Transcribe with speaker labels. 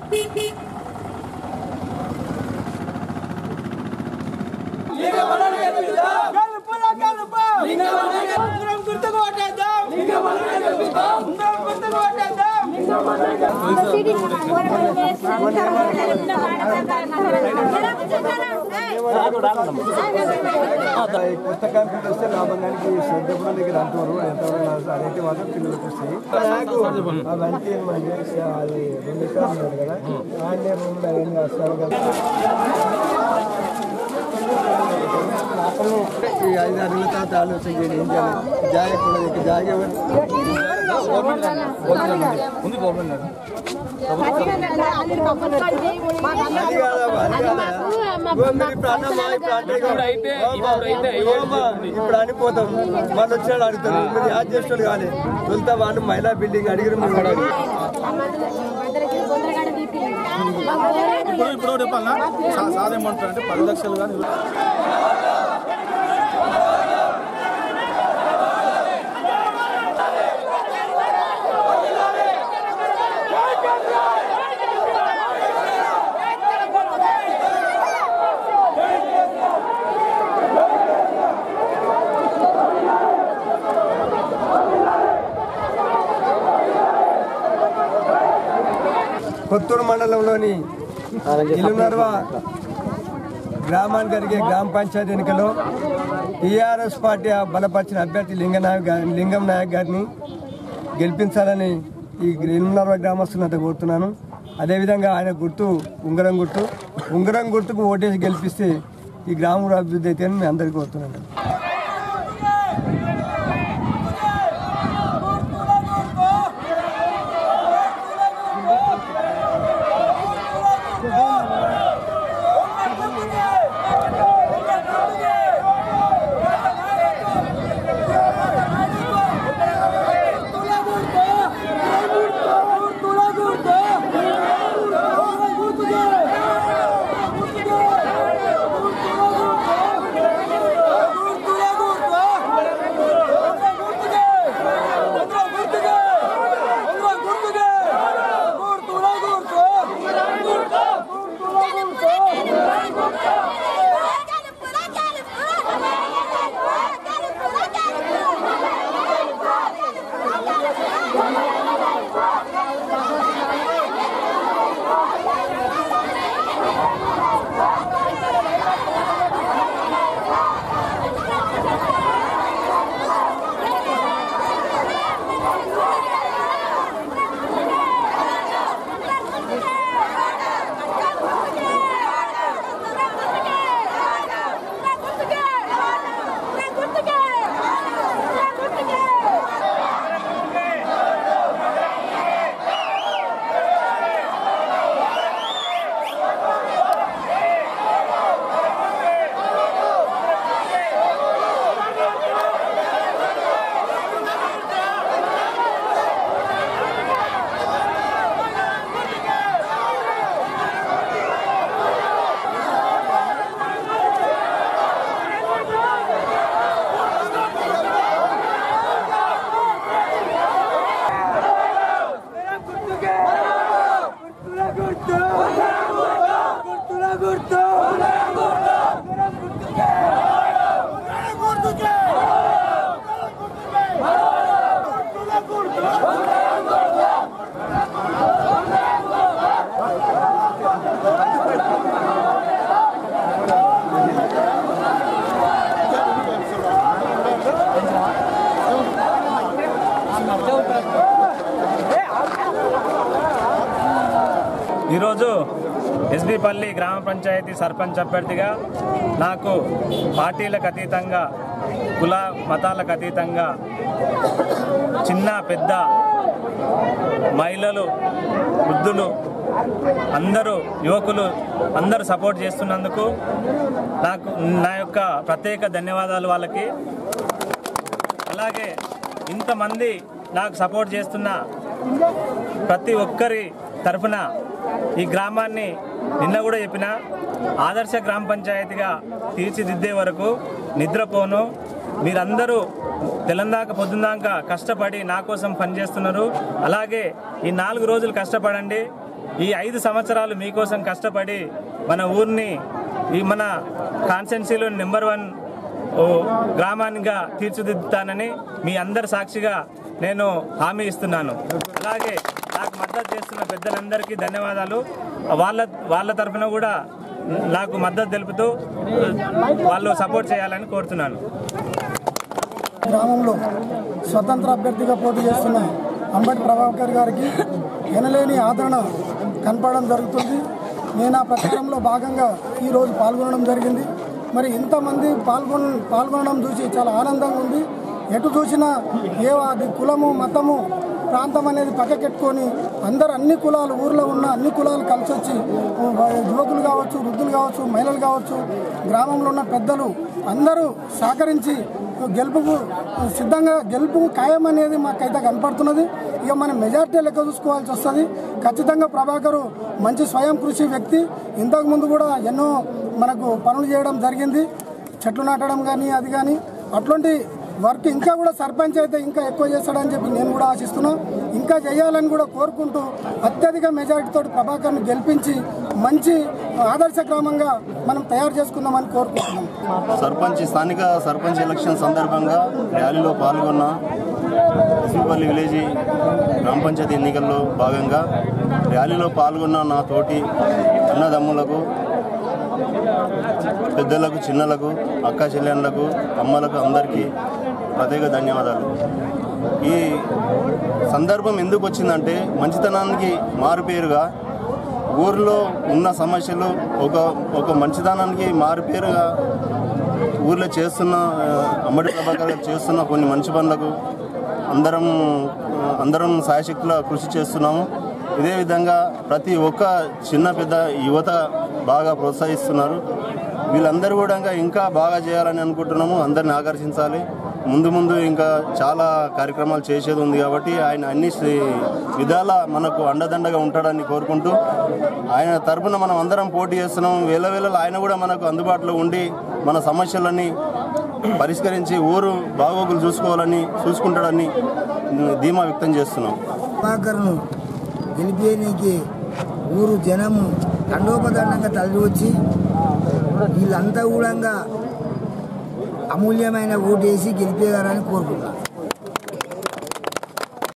Speaker 1: గెలుపురా గెలుపు ఉంగరం గుర్తుకు ఓటేద్దాం ఉంగరం గుర్తుకు ఓటేద్దాం
Speaker 2: ఈ కొత్త కంప్యూటర్ వస్తే లాభం కానీ శ్రద్ధ కూడా దగ్గర అంటారు ఎంతవరకు నాకు అదైతే మాత్రం పిల్లలకు వస్తాయి నాకు అవన్నీ ఏమంటే అది రెండు ఎకరాలు ఉన్నది కదా ఆన్లైన్ రూమ్లో అవన్నీ వస్తారు కదా ఈ ఐదు అరవై తాత ఆలోచన చేయండి ఏం చేయాలి జాగ కూడా ఇక్కడ జాగ ఎవరు అది కాదమ్మా, అది కాదమ్మా. ఇగో మీరు ఇప్పుడు అన్నమ్మా, ఇప్పుడు అంటే ఇగో, ఇగో అమ్మా, ఇప్పుడు అనిపోతాం వాళ్ళు వచ్చినాడు అడుగుతారు మీరు యాడ్ చేసేవాళ్ళు కానీ తొలుతా వాళ్ళు మహిళా బిల్డింగ్ అడిగిన మీరు అడగండి.
Speaker 3: ఇప్పుడు ఇప్పుడు చెప్పాలన్నా సా- సార్ ఏమంటారు అంటే పది లక్షలు కానీ
Speaker 2: కొత్తూరు మండలంలోని ఇల్లునర్వ గ్రామానికి జరిగే గ్రామ పంచాయతీ ఎన్నికల్లో టీఆర్ఎస్ పార్టీ బలపరిచిన అభ్యర్థి లింగనాయక్ గా- లింగం నాయక్ గారిని గెలిపించాలని ఈ ఇల్లునర్వ గ్రామస్తులంతా కోరుతున్నాను అదేవిధంగా ఆయన గుర్తు ఉంగరం గుర్తు ఉంగరం గుర్తుకు ఓటేసి గెలిపిస్తే ఈ గ్రామం అభివృద్ధి అయితే అని మేము అందరికీ కోరుతున్నాను
Speaker 4: ఈరోజు ఎస్బిపల్లి గ్రామ పంచాయతీ సర్పంచ్ అభ్యర్థిగా నాకు పార్టీలకు అతీతంగా కుల మతాలకు అతీతంగా చిన్న పెద్ద మహిళలు వృద్ధులు అందరూ యువకులు అందరూ సపోర్ట్ చేస్తున్నందుకు నాకు నా యొక్క ప్రత్యేక ధన్యవాదాలు వాళ్ళకి అలాగే ఇంతమంది నాకు సపోర్ట్ చేస్తున్న ప్రతి ఒక్కరి తరఫున ఈ గ్రామాన్ని నిన్న కూడా చెప్పిన ఆదర్శ గ్రామ పంచాయతీగా తీర్చిదిద్దే వరకు నిద్రపోను మీరందరూ తెలంగాణ పొద్దున్నాక కష్టపడి నా కోసం పనిచేస్తున్నారు అలాగే ఈ నాలుగు రోజులు కష్టపడండి ఈ ఐదు సంవత్సరాలు మీకోసం కష్టపడి మన ఊరిని ఈ మన కాన్స్టెన్సీలో నెంబర్ వన్ ఓ గ్రామానిగా తీర్చిదిద్దుతానని మీ అందరి సాక్షిగా నేను హామీ ఇస్తున్నాను అలాగే నాకు మద్దతు చేస్తున్న పెద్దలందరికీ ధన్యవాదాలు వాళ్ళ వాళ్ళ తరఫున కూడా నాకు మద్దతు తెలుపుతూ వాళ్ళు సపోర్ట్ చేయాలని కోరుతున్నాను
Speaker 5: గ్రామంలో స్వతంత్ర అభ్యర్థిగా పోటీ చేస్తున్న అంబటి ప్రభాకర్ గారికి ఎనలేని ఆదరణ కనపడడం జరుగుతుంది నేను ఆ ప్రచారంలో భాగంగా ఈరోజు పాల్గొనడం జరిగింది మరి ఇంతమంది పాల్గొన పాల్గొనడం చూసి చాలా ఆనందంగా ఉంది ఎటు చూసినా ఏ అది కులము మతము ప్రాంతం అనేది పక్కకెట్టుకొని అందరు అన్ని కులాలు ఊర్లో ఉన్న అన్ని కులాలు కలిసి వచ్చి యువకులు కావచ్చు వృద్ధులు కావచ్చు మహిళలు కావచ్చు గ్రామంలో ఉన్న పెద్దలు అందరూ సహకరించి గెలుపుకు సిద్ధంగా గెలుపు ఖాయం అనేది మాకైతే కనపడుతున్నది ఇక మనం మెజార్టీ లెక్క చూసుకోవాల్సి వస్తుంది ఖచ్చితంగా ప్రభాకరు మంచి స్వయం కృషి వ్యక్తి ఇంతకు ముందు కూడా ఎన్నో మనకు పనులు చేయడం జరిగింది చెట్లు నాటడం కానీ అది కానీ అట్లాంటి వర్క్ ఇంకా కూడా సర్పంచ్ అయితే ఇంకా ఎక్కువ చేస్తాడని చెప్పి నేను కూడా ఆశిస్తున్నా ఇంకా చేయాలని కూడా కోరుకుంటూ అత్యధిక మెజారిటీతో ప్రభాకర్ని గెలిపించి మంచి ఆదర్శ గ్రామంగా మనం తయారు చేసుకుందామని కోరుకుంటున్నాం
Speaker 6: సర్పంచ్ స్థానిక సర్పంచ్ ఎలక్షన్ సందర్భంగా ర్యాలీలో పాల్గొన్న సూపర్లి విలేజ్ గ్రామ పంచాయతీ ఎన్నికల్లో భాగంగా ర్యాలీలో పాల్గొన్న నా తోటి అన్నదమ్ములకు పెద్దలకు చిన్నలకు అక్క చెల్లెళ్ళకు అమ్మలకు అందరికీ ప్రత్యేక ధన్యవాదాలు ఈ సందర్భం ఎందుకు వచ్చిందంటే మంచితనానికి మారుపేరుగా ఊర్లో ఉన్న సమస్యలు ఒక ఒక మంచితనానికి మారుపేరుగా ఊర్లో చేస్తున్న ఆ, అమ్మడి ప్రభాకర్ గారు చేస్తున్న కొన్ని మంచి పనులకు అందరం ఆ, అందరం సాయశక్తుల కృషి చేస్తున్నాము ఇదే విధంగా ప్రతి ఒక్క చిన్న పెద్ద యువత బాగా ప్రోత్సహిస్తున్నారు వీళ్ళందరూ కూడా ఇంకా ఇంకా బాగా చేయాలని అనుకుంటున్నాము అందరిని ఆకర్షించాలి ముందు ముందు ఇంకా చాలా కార్యక్రమాలు చేసేది ఉంది కాబట్టి ఆయన అన్ని శ్రీ- విధాల మనకు అండదండగా ఉంటాడని కోరుకుంటూ ఆయన తరపున మనం అందరం పోటీ చేస్తున్నాం వేల వేళలు ఆయన కూడా మనకు అందుబాటులో ఉండి మన సమస్యలన్నీ పరిష్కరించి ఊరు బాగోగులు చూసుకోవాలని చూసుకుంటాడని ధీమా వ్యక్తం చేస్తున్నాం
Speaker 7: ప్రభాకర్ను గెలిపేయడానికి ఊరు జనము దండోపదండంగా తరలి వచ్చి వీళ్ళంతా కూడా అమూల్యమైన ఓటు వేసి గెలిపేయాలని కోరుకుంటున్నాను